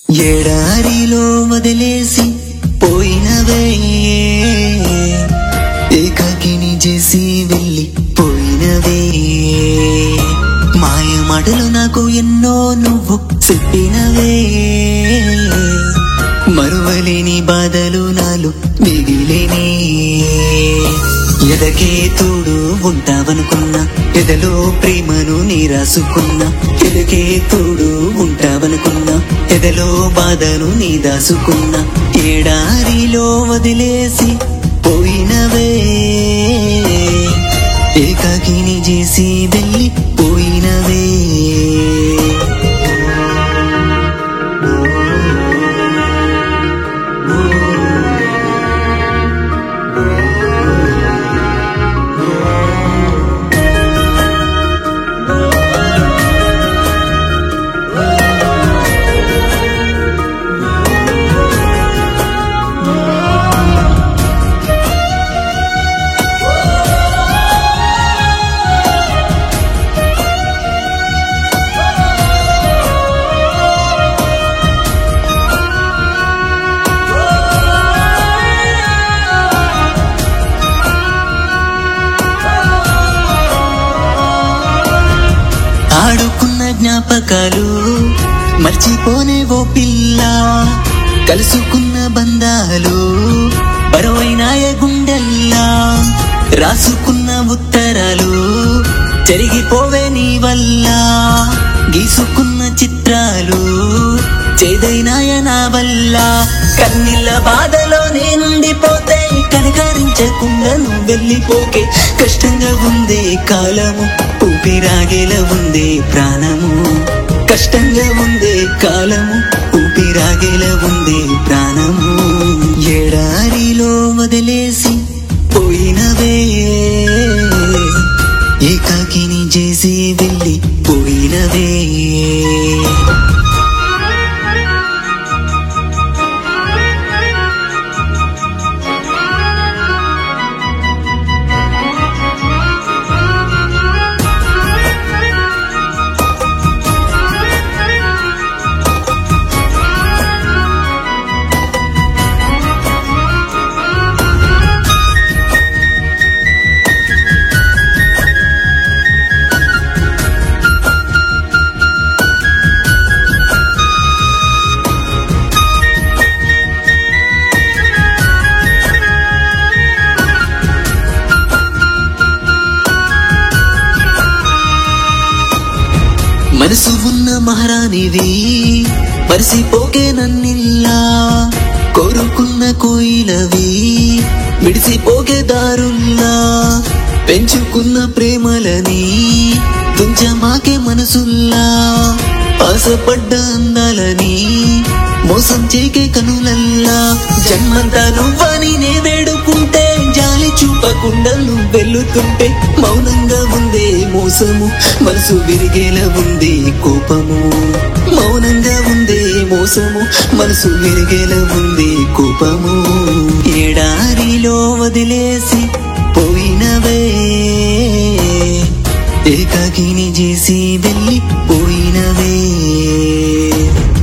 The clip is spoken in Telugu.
ఎడారిలో వదిలేసి పోయినవే ఏకాకిని చేసి వెళ్ళి పోయినవే మాయ మాటలు నాకు ఎన్నో నువ్వు చెప్పినవే మరువలేని బాధలు నాలు మిగిలేనే ఎదకే తోడు ఉంటావనుకున్నా ఎదలో ప్రేమను నీ రాసుకున్నా ఎదకే తోడు ఉంటావనుకున్నా ఎదలో బాధను నీ దాసుకున్నా ఏడారిలో వదిలేసి పోయినవే ఏకాకిని చేసి వెళ్ళి పోయినవే ఆడుకున్న జ్ఞాపకాలు మర్చిపోనే ఓ పిల్ల కలుసుకున్న బంధాలు బరువైనాయ గుండెల్లా రాసుకున్న ఉత్తరాలు జరిగిపోవే నీ వల్ల గీసుకున్న చిత్రాలు చేదైనాయ నా వల్ల కన్నీళ్ళ బాధలో నేనుండిపోతే కనకరించకుండా నువ్వు వెళ్ళిపోకే కష్టంగా ఉందే కాలము ఊపిరాగేలా ఉందే ప్రాణము కష్టంగా ఉందే కాలము ఊపిరాగేలా ఉందే ప్రాణము ఎడారిలో వదిలేసి పోయినవే ఏకాకిని చేసి వెళ్ళి పోయినవే మనసు ఉన్న మహారాణివి మరిసిపోకే నన్నిల్లా కోరుకున్న కోయిలవి విడిసిపోకే దారుల్లా పెంచుకున్న ప్రేమలని తుంచమాకే మనసుల్లా ఆశపడ్డ అందాలని మోసం చేకే కనులల్లా జన్మంతా నువ్వని నే వేడుకుంటే జాలి చూపకుండా నువ్వు వెళ్తుంటే మౌనంగా ఉందే మోసము మనసు విరిగేలా ఉంది కోపము మౌనంగా ఉందే మోసము మనసు విరిగేలా ఉంది కోపము ఎడారిలో వదిలేసి పోయినవే ఏకాకిని చేసి వెళ్ళి పోయినవే